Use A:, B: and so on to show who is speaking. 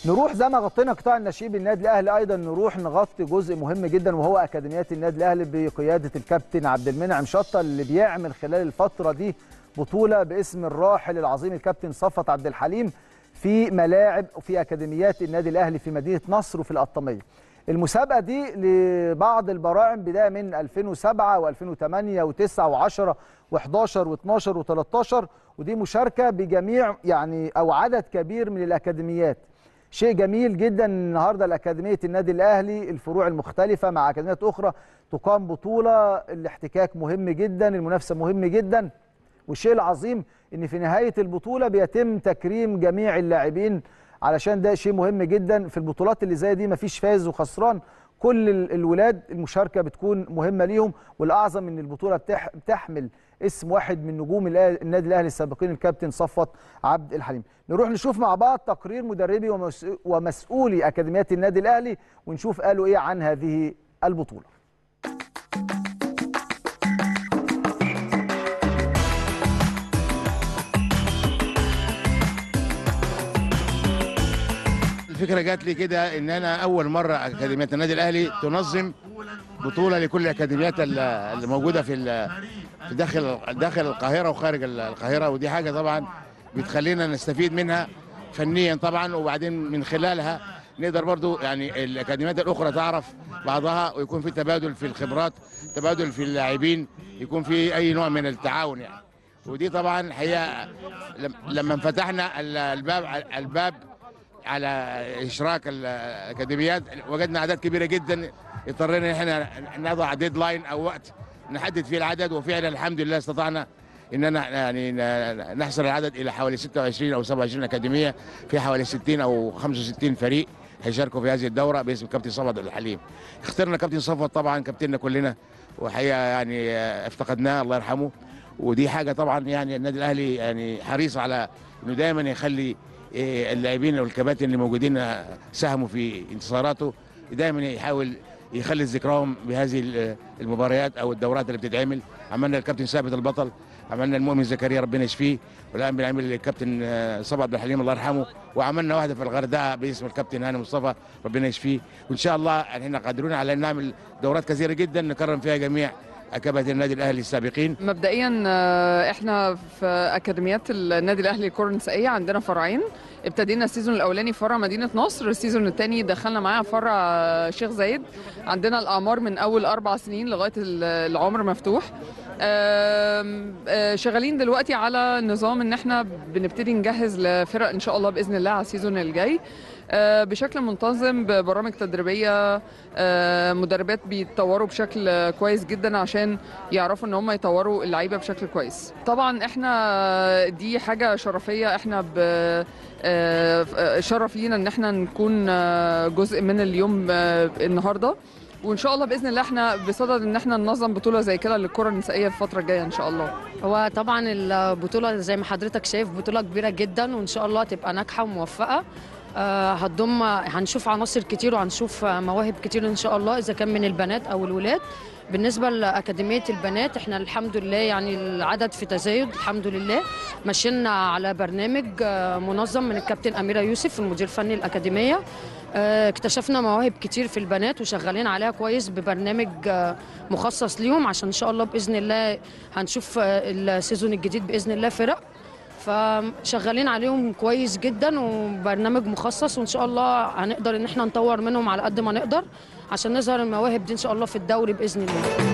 A: نروح زي ما غطينا قطاع الناشئين بالنادي الاهلي ايضا نروح نغطي جزء مهم جدا وهو اكاديميات النادي الاهلي بقياده الكابتن عبد المنعم شطه اللي بيعمل خلال الفتره دي بطوله باسم الراحل العظيم الكابتن صفت عبد الحليم في ملاعب وفي اكاديميات النادي الاهلي في مدينه نصر وفي القطاميه. المسابقه دي لبعض البراعم بدايه من 2007 و2008 و9 و10 و11 و12 و13 ودي مشاركه بجميع يعني او عدد كبير من الاكاديميات. شيء جميل جدا النهارده الاكاديميه النادي الاهلي الفروع المختلفه مع اكاديميات اخرى تقام بطوله الاحتكاك مهم جدا المنافسه مهم جدا والشيء العظيم ان في نهايه البطوله بيتم تكريم جميع اللاعبين علشان ده شيء مهم جدا في البطولات اللي زي دي مفيش فاز وخسران كل الولاد المشاركه بتكون مهمه ليهم والاعظم ان البطوله بتح بتحمل اسم واحد من نجوم النادي الاهلي السابقين الكابتن صفوت عبد الحليم نروح نشوف مع بعض تقرير مدربي ومسؤولي اكاديميات النادي الاهلي ونشوف قالوا ايه عن هذه البطوله
B: الفكره جات لي كده ان انا اول مره اكاديميات النادي الاهلي تنظم بطوله لكل الاكاديميات اللي موجوده في في داخل داخل القاهره وخارج القاهره ودي حاجه طبعا بتخلينا نستفيد منها فنيا طبعا وبعدين من خلالها نقدر برضو يعني الاكاديميات الاخرى تعرف بعضها ويكون في تبادل في الخبرات تبادل في اللاعبين يكون في اي نوع من التعاون يعني ودي طبعا حقيقه لما فتحنا الباب الباب على اشراك الاكاديميات وجدنا اعداد كبيره جدا اضطرينا احنا نضع ديدلاين او وقت نحدد فيه العدد وفعلا الحمد لله استطعنا اننا يعني نحصل العدد الى حوالي 26 او 27 اكاديميه في حوالي 60 او 65 فريق هيشاركوا في هذه الدوره باسم كابتن صفوت الحليم اخترنا كابتن صفوت طبعا كابتننا كلنا وحقيقه يعني افتقدناه الله يرحمه ودي حاجه طبعا يعني النادي الاهلي يعني حريص على انه دايما يخلي اللاعبين والكباتن اللي موجودين ساهموا في انتصاراته دايما يحاول يخلي ذكرهم بهذه المباريات او الدورات اللي بتتعمل عملنا الكابتن ثابت البطل عملنا المؤمن زكريا ربنا يشفيه والان بنعمل الكابتن صبا عبد الحليم الله يرحمه وعملنا واحده في الغردقه باسم الكابتن هاني مصطفى ربنا يشفيه وان شاء الله احنا قادرون على ان نعمل دورات كثيره جدا نكرم فيها جميع كباتن النادي الاهلي السابقين
C: مبدئيا احنا في اكاديميات النادي الاهلي الكره النسائيه عندنا فرعين ابتدينا السيزون الاولاني فرع مدينه نصر السيزون الثاني دخلنا معاها فرع شيخ زايد عندنا الاعمار من اول اربع سنين لغايه العمر مفتوح شغالين دلوقتي على نظام ان احنا بنبتدي نجهز لفرق ان شاء الله باذن الله على السيزون الجاي بشكل منتظم ببرامج تدريبيه مدربات بيتطوروا بشكل كويس جدا عشان يعرفوا ان هم يطوروا اللعيبه بشكل كويس طبعا احنا دي حاجه شرفيه احنا ب شرف لينا ان احنا نكون جزء من اليوم النهارده وان شاء الله باذن الله احنا بصدد ان احنا ننظم بطوله زي كده للكره النسائيه في الفتره الجايه ان شاء الله
D: هو طبعا البطوله زي ما حضرتك شايف بطوله كبيره جدا وان شاء الله تبقى ناجحه وموفقه آه هتضم هنشوف عناصر كتير وهنشوف مواهب كتير ان شاء الله اذا كان من البنات او الولاد بالنسبه لاكاديميه البنات احنا الحمد لله يعني العدد في تزايد الحمد لله ماشيين على برنامج منظم من الكابتن اميره يوسف المدير الفني الاكاديميه اكتشفنا مواهب كتير في البنات وشغالين عليها كويس ببرنامج مخصص ليهم عشان ان شاء الله باذن الله هنشوف السيزون الجديد باذن الله فرق فشغالين عليهم كويس جدا وبرنامج مخصص وان شاء الله هنقدر ان احنا نطور منهم على قد ما نقدر عشان نظهر المواهب دي ان شاء الله في الدوري باذن الله